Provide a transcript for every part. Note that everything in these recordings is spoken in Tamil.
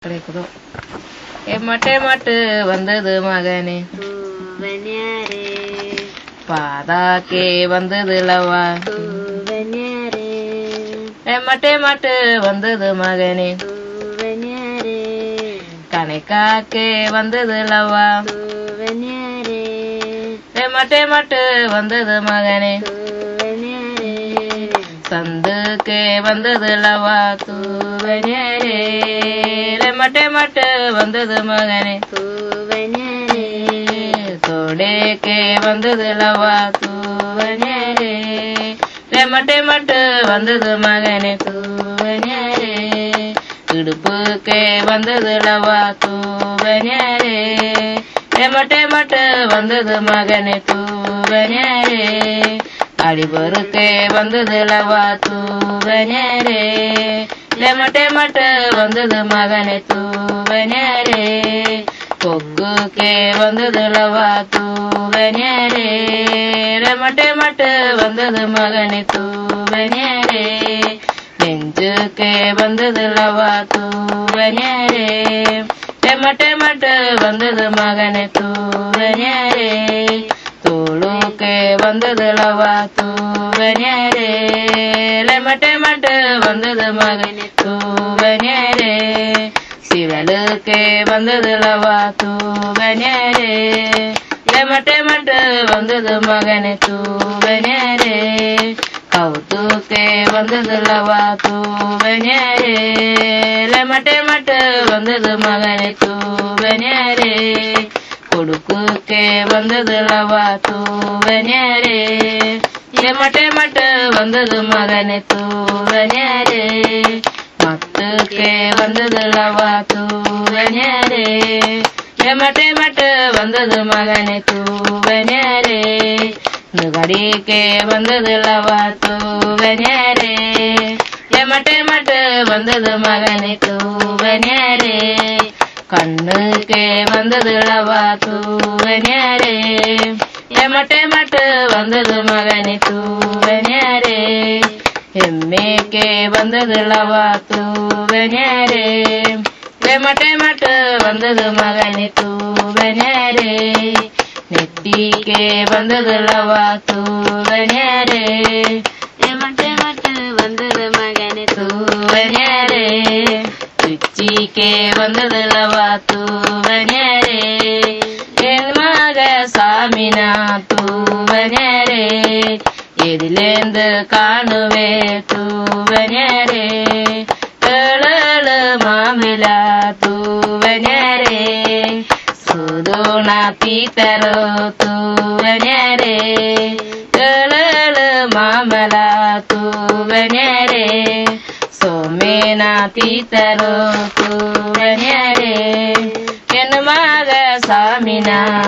கிடைக்குதோ எம்மட்டே மட்டு வந்தது மகனே தூவன்யாரே பாதாக்கே வந்தது லவா தூவன்யாரே எம்மட்டே மட்டு வந்தது மகனே தூவன்யாரே கணைக்காக்கே வந்தது லவா தூவன்யாரே எம்மட்டே மட்டு வந்தது மகனே தூவன்யாரே சந்துக்கே வந்தது லவா தூவனேரே மட்டே மட்டு வந்தது மகனே தூவன்யாரே தோடேக்கே வந்தது லவா தூவனேரே மட்டே மட்டு வந்தது மகனே தூவனேரே இடுப்புக்கே வந்தது லவா தூவனேரே மட்டே மட்டு வந்தது மகனே தூவனேரே அடிபொருக்கே வந்தது லவா தூவனேரே லெமட்டே மட்டு வந்தது மகனே தூவனேரே கொக்குக்கே வந்தது லவா தூவனேரே லெமட்டே மட்டு வந்தது மகனே தூவனேரே நெஞ்சுக்கே வந்தது லவா தூவனேரே லெமட்டே மட்டு வந்தது மகனே தூவனேரே தோளுக்கே வந்தது லவா தூவனேரே லெமட்டே மட்டு வந்தது மகனே தூவனேரே சிவலுக்கே வந்தது லவா தூவனேரே லெமட்டே மட்டு வந்தது மகனே தூவனேரே கவுத்துக்கே வந்தது லவா தூவனேரே லெமட்டே மட்டு வந்தது மகனே தூவனேரே கொடுக்குக்கே வந்தது லவா தூவனேரே எமட்டே மட்டு வந்தது மகனே தூவனேரே மத்துக்கே வந்தது லவா தூவனேரே எமட்டே மட்டு வந்தது மகனே தூவனேரே நுகடிக்கே வந்தது லவா தூவனேரே எமட்டே மட்டு வந்தது மகனே தூவனேரே கண்ணுக்கே வந்தது லவா தூவனேரே எமட்டே மட்டு வந்தது மகனே தூவனேரே எம்மேக்கே வந்தது லவா தூவனேரே எமட்டே மட்டு வந்தது மகனே தூவனேரே நெத்திக்கே வந்தது லவா தூவனேரே எமட்டே மட்டு வந்தது மகனே தூவனேரே உச்சிக்கே வந்தது லவா தூவனேரே என் மக சாமினா தூவனேரே எதிலேந்து காணுவே தூவனேரே ஏழு மாமில தூவனேரே சுதுண பீத்தರೋ ತೂವನೆರೆ ಏಳೇಳು ಮಾಮಲ ತೂವನೆರೆ ಸೋಮೇನ ಪೀತರೋ ತೂವನೆರೆ ಎನ್ನು ಮಗ ಸಾಮಿನ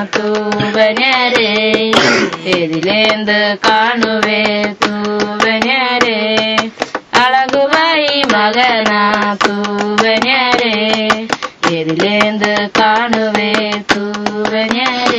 ತೂವನೆರೆ ಎದಿಲೆಂದು ಕಾಣುವೆ ತೂವನೆರೆ ಅಳಗುಬಾಯಿ ಮಗನ ತೂವನೆರೆ ಎದಿಲೆಂದು ಕಾಣುವೆ ತೂವನೆರೆ